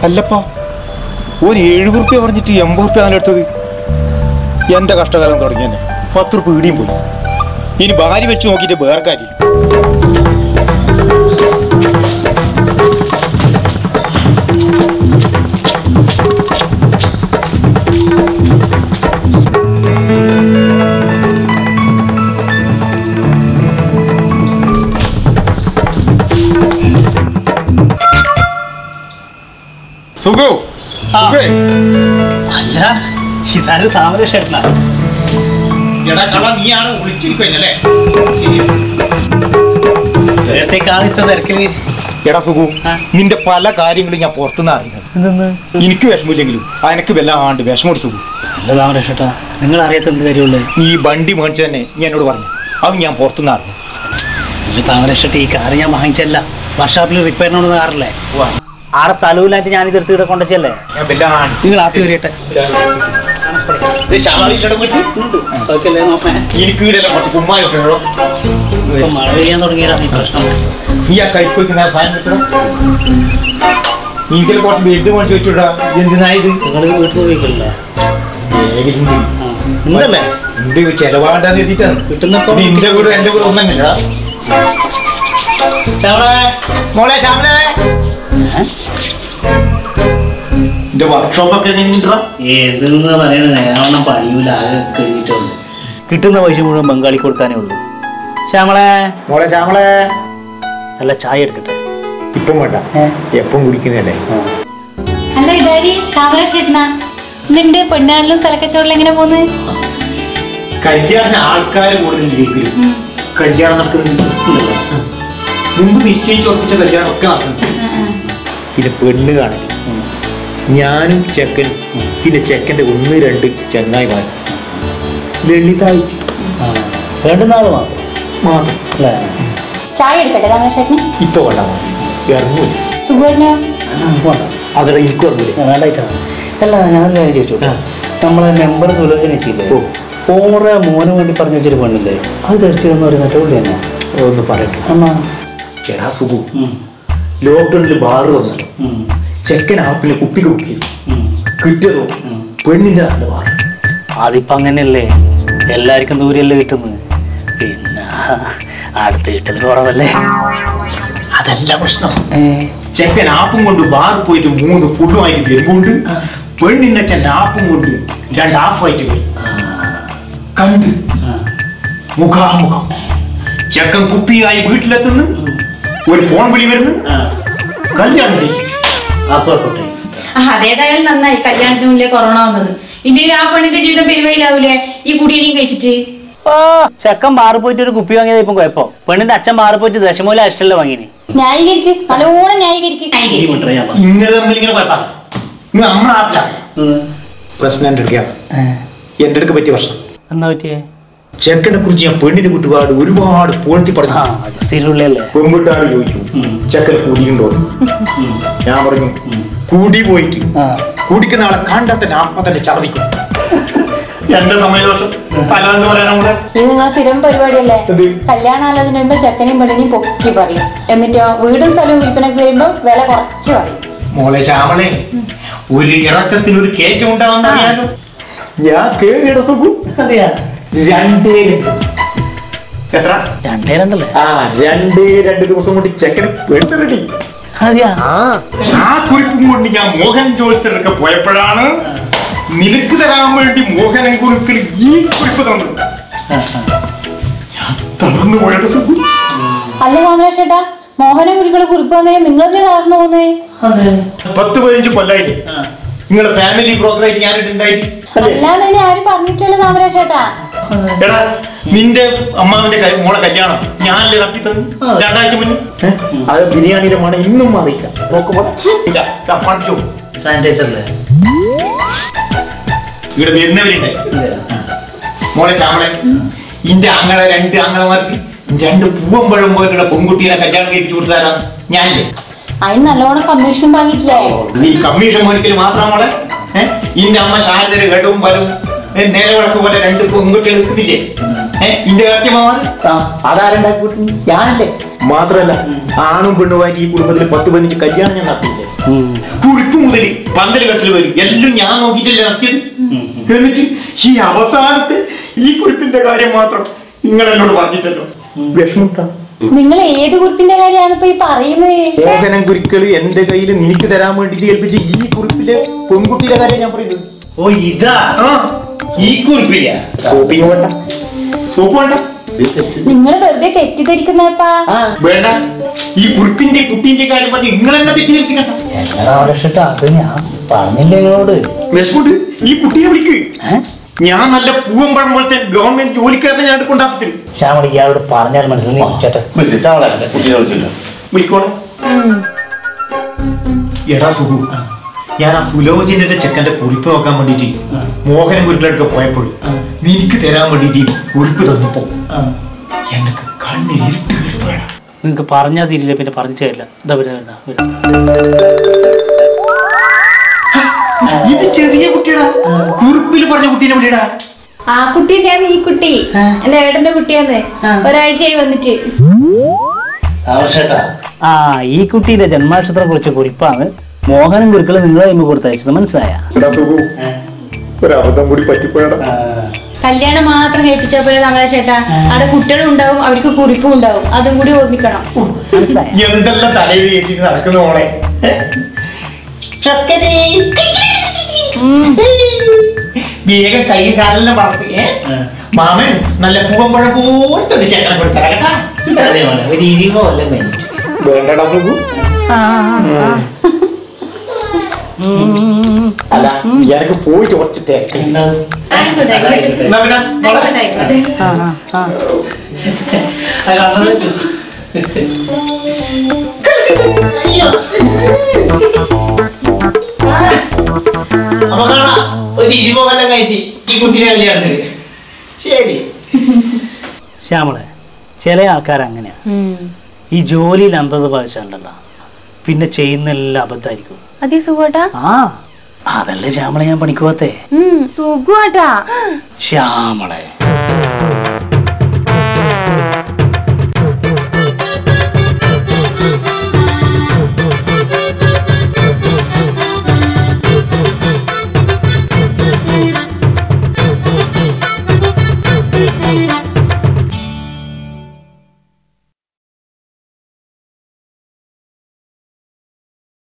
അല്ലപ്പാ ഒരു എഴുപത് റുപ്യ പറഞ്ഞിട്ട് എൺപത് റുപ്യ അങ്ങനെ എടുത്തത് എന്റെ കഷ്ടകാലം തുടങ്ങി തന്നെ പത്ത് റുപ്യ ഇടിയും പോയി ഇനി ഭാര്യ വെച്ച് നോക്കിയിട്ട് വേറെ കാര്യം സുഖു സുഖേ അല്ല ഇതാര് താമരക്ഷേട്ടനാ എടാ കള്ള നീയാണ് വിളിച്ചിരിക്കുന്നല്ലേ നേരത്തേക്ക് ആദ്യത്തെ തിരക്കില് എടാ സുഖു ആ. നിന്റെ പല കാര്യങ്ങളും ഞാൻ പുറത്തുനിന്ന് അറിയുന്നത് എന്തെന്ന് എനിക്ക് വിഷമില്ലെങ്കിലും എനിക്ക് വല്ലാണ്ട് വിഷമം ഒരു സുഖു അല്ല താമരക്ഷേട്ടാ നിങ്ങൾ അറിയാത്ത എന്ത് കാര്യമുള്ളൂ ഈ വണ്ടി മേടിച്ചു തന്നെ നീ എന്നോട് പറഞ്ഞു അത് ഞാൻ പുറത്തുനിന്ന് അറിഞ്ഞു ഇല്ല താമരക്ഷേട്ട ഈ കാറ് ഞാൻ വാങ്ങിച്ചല്ല വർക്ക്ഷോപ്പിൽ റിപ്പയറിനോട് കാറല്ലേ ആടെ സ്ഥലവില്ലായിട്ട് ഞാൻ ഇത് എടുത്ത് ഇവിടെ കൊണ്ടുവച്ചല്ലേ ഞാൻ വല്ലാണ്ട് നിങ്ങൾ ആദ്യം വരികട്ടെ ഓക്കെ നോക്കേ എനിക്ക് വീടെല്ലാം കുറച്ച് കുമ്മായൊക്കെ ഉണ്ടോ ഇപ്പൊ മഴ പെയ്യാൻ തുടങ്ങിയതാണ് ഈ പ്രശ്നം നീ ആ കൈപ്പൊയ്ക്കുന്ന സാധനം വെച്ചോ നീക്കൽ കുറച്ച് ബെഡ് മേടിച്ച് വെച്ചുടാ എന്തിനായത് നിങ്ങൾ വീട്ടിൽ പോയിക്കല്ലേ ഉണ്ടല്ലേ എന്റെ ചെലവാണ്ടാന്ന് എത്തിച്ചാണ് കിട്ടുന്നപ്പോ നിന്റെ വീട് എന്റെ വീട് ഒന്നല്ല മോളെ ശ്യാമളെ എന്റെ വർക്ക്ഷോപ്പൊക്കെ എങ്ങനെയുണ്ടാ ഏതെന്ന് പറയണത് നേരവണ്ണം പണിയൂല ആകെ കഴിഞ്ഞിട്ടുള്ളൂ കിട്ടുന്ന പൈസ മുഴുവൻ ബംഗാളി കൊടുക്കാനേ ഉള്ളൂ ശ്യാമളെ മോളെ ശ്യാമളെ നല്ല ചായ എടുക്കട്ടെ ഇപ്പം വേണ്ട എപ്പം കുടിക്കുന്നതല്ലേ അല്ല ഇതാരി താമരശ്ശേട്ടനാ ഇന്നുണ്ട് പെണ്ണാളിലും സ്ഥലക്കച്ചവടം എങ്ങനെ പോന്ന് കല്യാണ ആൾക്കാർ കൂടുതൽ ജയിക്കലും കല്യാണം നടക്കുന്നില്ല മുമ്പ് നിശ്ചയിച്ച് ഉറപ്പിച്ച കല്യാണം ഒക്കെ നടക്കുന്നു പിന്നെ പെണ്ണ് കാണും ഞാനും ചെക്കനും പിന്നെ ചെക്കൻ്റെ ഒന്ന് രണ്ട് ചങ്ങായിമാരും ലളിതായിട്ട് രണ്ടു നാൾ മാത്രം മാത്രം അല്ലേ ചായ എടുക്കട്ടെ താമരശ്ശേട്ടന് ഇപ്പൊ വേണ്ട ഇറങ്ങൂല സുഖമായിട്ടോ അതെ എനിക്കും ഇറങ്ങൂല വേണ്ടായിട്ടാണ് അല്ല ഞാനൊരു കാര്യം ചോദിച്ചു ആ. നമ്മളെ നമ്പർ സുലഭന ചെയ്യില്ലേ ഓ. ഓറെ മോന് വേണ്ടി പറഞ്ഞു വെച്ചൊരു പെണ്ണില്ലേ അത് ധരിച്ചിരുന്ന ഒരു മറ്റേ പുള്ളി തന്നെ ഒന്ന് പറയട്ടെ അമ്മ എടാ സുഖു ലോക്ക്ഡൌണിൽ ബാറ് വന്നല്ലോ ചെക്കൻ ആപ്പിലെ കുപ്പിക്ക് ബുക്ക് ചെയ്തു കിട്ടിയതോ പെണ്ണിന്റെ നല്ല ബാറ് അതിപ്പോ അങ്ങനെയല്ലേ എല്ലാവർക്കും ദൂരെയല്ലേ കിട്ടുന്നത് പിന്നെ അടുത്ത് കിട്ടൽ കുറവല്ലേ അതല്ല പ്രശ്നം ചെക്കൻ ആപ്പും കൊണ്ട് ബാറിൽ പോയിട്ട് മൂന്ന് ഫുള്ളുമായിട്ട് വരുമ്പോണ്ട് പെണ്ണിന്റെ അച്ഛൻ ആപ്പും കൊണ്ട് രണ്ട് ഹാഫായിട്ട് വരും കണ്ട് മുഖാമുഖം ചെക്കൻ കുപ്പിയായി വീട്ടിലെത്തുന്നു ഒരു ഫോൺ വിളി വരുന്നു കല്യാണം കഴിക്കും. അപ്പൊ ആയിക്കോട്ടെ. അതേതായാലും നന്നായി കല്യാണത്തിന് മുന്നിലെ കൊറോണ വന്നത് ഇന്ത്യയിൽ ആ പെണ്ണിന്റെ ജീവിതം പെരുമയിലാവൂലേ ഈ കുടിയടിയും കഴിച്ചിട്ട് ഓ ചെക്കൻ ബാറിൽ പോയിട്ട് ഒരു കുപ്പി വാങ്ങിയത് ഇപ്പം കുഴപ്പം പെണ്ണിന്റെ അച്ഛൻ ബാറിൽ പോയിട്ട് ദശമൂല അഷ്ടല്ലേ വാങ്ങിനി ന്യായീകരിക്ക് നല്ലോണം ന്യായീകരിക്ക് ഇങ്ങനെ തമ്മിൽ ഇങ്ങനെ കുഴപ്പമില്ല നിങ്ങൾ നമ്മളെ ആപ്പിലാണ് പ്രശ്നം എൻ്റെ അടുക്കാണ് എൻ്റെ അടുക്ക് പറ്റിയ പ്രശ്നം എന്നാ പറ്റിയേ ചെക്കനെ കുറിച്ച് ഞാൻ പെണ്ണിനെ കൂട്ടുപാട് ഒരുപാട് പോഴ്ത്തി ആ പറഞ്ഞു സ്ഥിരമുള്ളല്ലേ പെൺകുട്ടാർ ചോദിച്ചു ചെക്കൻ കൂടിയുണ്ടോ ഞാൻ പറഞ്ഞു കൂടി പോയിട്ട് ആ കുടിക്കുന്ന ആളെ കണ്ടാൽ തന്നെ അപ്പൊ തന്നെ ഛർദിക്കും എന്റെ സമയദോഷം പലതെന്ന് പറയാൻ നമ്മളെ ഇത് നിങ്ങൾ സ്ഥിരം പരിപാടിയല്ലേ എന്ത്? കല്യാണാലോചന വരുമ്പോ ചെക്കനെയും പെണ്ണിനെയും പൊക്കി പറയും എന്നിട്ടോ വീടും സ്ഥലവും വിൽപ്പനക്ക് വരുമ്പോ വില കുറച്ച് പറയും മോളെ ശ്യാമളെ ഒരു ഇറക്കത്തിൽ ഒരു കയറ്റം ഉണ്ടാവുന്ന അറിയാലോ ഞാൻ കേറിയുടെ സുഖം അതെയാ രണ്ടേ രണ്ട്. എത്ര രണ്ടേ രണ്ടല്ലേ ആ രണ്ടേ രണ്ട് ദിവസം കൊണ്ട് ചെക്കന് പെണ്ണ് റെഡി അതെയാ ആ കുറിപ്പും കൊണ്ട് ഞാൻ മോഹൻ ജോത്സരൊക്കെ പോയപ്പോഴാണ് നിനക്ക് തരാൻ വേണ്ടി മോഹനൻ കുറിപ്പിൽ ഈ കുറിപ്പ് തന്നു ഞാൻ തളർന്നു പോയിട്ട് സുഖം അല്ല താമരേഷേട്ടാ മോഹന ഗുരുക്കളെ കുറിപ്പ് വന്നേ നിങ്ങളെന്നെ തളർന്നു പോകുന്നേ പത്ത് പതിനഞ്ച് കൊല്ലായില്ലേ നിങ്ങളെ ഫാമിലി പ്രോഗ്രാം ഞാനിട്ടുണ്ടായിട്ട് അല്ലാതെ ഇനി ആരും പറഞ്ഞിട്ടില്ലല്ലോ താമരേഷേട്ടാ എടാ നിന്റെ അമ്മാവിന്റെ ക- മോളെ കല്യാണം ഞാനല്ലേ നടത്തി തന്നു രണ്ടാഴ്ച മുന്നേ അത് ബിരിയാണിയുടെ മണം ഇന്നും മാറിയില്ല നോക്കുമ്പോ ഇല്ല ദാ പണിച്ചോ സാനിറ്റൈസർ ഇവിടെ വരുന്നവരുണ്ട് മോളെ ചാമളെ ഇന്റെ ആങ്ങളെ രണ്ട് ആങ്ങളമാർക്ക് രണ്ട് പൂവമ്പഴം പോയിട്ടുള്ള പെൺകുട്ടീനെ കല്യാണം കഴിപ്പിച്ചു കൊടുത്താരാണ് ഞാനില്ലേ അതിന് നല്ലോണം കമ്മീഷനും വാങ്ങിയിട്ടില്ലേ ഈ കമ്മീഷൻ മോനിക്കൽ മാത്രം മോളെ ഏഹ് ഇന്റെ അമ്മ ശാരദര് ഘടവും പലവും നേരവിളക്ക് പോലെ രണ്ട് പെൺകുട്ടികൾ നിൽക്കുന്നില്ലേ ഏഹ് ഇന്റെ കാര്യമാവാൻ അതാരുണ്ടാക്കി കൊടുത്തു ഞാനല്ലേ മാത്രല്ല ആണും പെണ്ണുമായിട്ട് ഈ കുടുംബത്തിൽ പത്ത് പതിനഞ്ച് കല്യാണം ഞാൻ നടത്തിയില്ലേ ഉം. കുറിപ്പ് മുതൽ പന്തല് കെട്ടൽ വരും എല്ലാം ഞാൻ നോക്കിയിട്ടല്ലേ നടത്തിയത് എന്നിട്ട് ഈ അവസാനത്തെ ഈ കുറിപ്പിന്റെ കാര്യം മാത്രം നിങ്ങൾ എന്നോട് പറഞ്ഞിട്ടല്ലോ വിഷമിട്ടാ നിങ്ങൾ ഏത് കുറിപ്പിന്റെ കാര്യമാണ് ഇപ്പൊ ഈ പറയുന്നത് മോഹനം കുരുക്കള് എന്റെ കയ്യിൽ നിനക്ക് തരാൻ വേണ്ടിട്ട് ഏൽപ്പിച്ച ഈ കുറിപ്പിലെ പെൺകുട്ടിയുടെ കാര്യം ഞാൻ പറയുന്നത് ഓ ഇതാ ആ ഈ കുറിപ്പില്ല സോപ്പിങ് വേണ്ട സോപ്പ് വേണ്ട നിങ്ങൾ വെറുതെ തെറ്റിദ്ധരിക്കുന്നപ്പാ ആ വേണ്ട ഈ കുറിപ്പിന്റെ കുട്ടീന്റെ കാര്യം പറഞ്ഞ് നിങ്ങൾ എന്നെ തെറ്റിദ്ധരിക്കണ്ട രാമകൃഷ്ണ അത് ഞാൻ പറഞ്ഞില്ല നിങ്ങളോട് വിഷമുണ്ട് ഈ കുട്ടിയെ വിളിക്ക് ഏ? ഞാൻ നല്ല പൂവമ്പഴം പോലത്തെ ഗവൺമെന്റ് ജോലിക്കാരനെ ഞാൻ കൊണ്ടാക്കി തരും ശ്യാമളി ഇയാളോട് പറഞ്ഞാൽ മനസ്സിലായി ചേട്ടാ വിളിക്കോളെ എടാ സുഖു ഞാൻ ആ സുലോചനയുടെ ചെക്കന്റെ കുറിപ്പ് നോക്കാൻ വേണ്ടിട്ട് മോഹനം കുരുക്കളെടുക്ക പോയപ്പോൾ നിനക്ക് തരാൻ വേണ്ടിട്ട് കുറിപ്പ് തന്നപ്പോ എനക്ക് കണ്ണിൽ ഇരുട്ട് കയറിപ്പോയടാ നിങ്ങൾക്ക് പറഞ്ഞാൽ തീരില്ല പിന്നെ പറഞ്ഞു തരില്ല ഇതാ വരുന്ന വരുന്ന വരുന്ന ഇത് ചെറിയ കുട്ടിയടാ കുറിപ്പിൽ പറഞ്ഞ കുട്ടീനെ വിളിയടാ ആ കുട്ടി തന്നെയാണ് ഈ കുട്ടി എന്റെ ഏട്ടന്റെ കുട്ടിയാന്ന് ഒരാഴ്ചയായി വന്നിട്ട് രാമകൃഷ്ണേട്ടാ ആ ഈ കുട്ടീന്റെ ജന്മാക്ഷത്രം കുറിച്ച് കുറിപ്പാണ് മോഹനം കുരുക്കൾ നിങ്ങളെ കൈമ കൊടുത്തയച്ചത് മനസ്സിലായ എടാ സുഖു ഒരബദ്ധം കൂടി പറ്റിപ്പോയടാ കല്യാണം മാത്രം കേൾപ്പിച്ചപ്പോ നമ്മളെ ചേട്ടാ അവിടെ കുട്ടികളും ഉണ്ടാവും അവർക്ക് കുറിപ്പും ഉണ്ടാവും അതും കൂടി ഓർമ്മിക്കണം മനസ്സിലായ എന്തെല്ലാം തലയിൽ കയറ്റി നടക്കുന്ന മോളെ ഏ? ചക്കരേ വേഗം കൈ കാലെല്ലാം വളർത്തി ഏ? മാമൻ നല്ല പൂവമ്പഴം പോലത്തെ ഒരു ചക്കര കൊടുത്തരാ കേട്ടാ ഒരു ഇരുപോ അല്ല കഴിഞ്ഞിട്ട് വേണ്ടടാ സുഖു അല്ല എനിക്ക് പോയിട്ട് കുറച്ച് തിരക്കുണ്ട് ആയിക്കോട്ടെ ആയിക്കോട്ടെ എന്നാ പിന്നെ മോളെ, ആയിക്കോട്ടെ ആയിക്കോട്ടെ അപ്പൊ കാണാം ഒരു ഇരുപോ കൊല്ലം കഴിച്ച് ഈ കുട്ടീനെ കല്യാണത്തിന് ശരി ശ്യാമളെ ചില ആൾക്കാർ അങ്ങനെയാ ഈ ജോലിയിൽ അന്ധത ബാധിച്ചാണ്ടല്ലോ പിന്നെ ചെയ്യുന്ന എല്ലാം അബദ്ധമായിരിക്കും അതേ സുഖോട്ടാ ആ അതല്ലേ ശ്യാമളെ ഞാൻ പണിക്ക് പോകത്തെ സുഖമാട്ടാ ശ്യാമളെ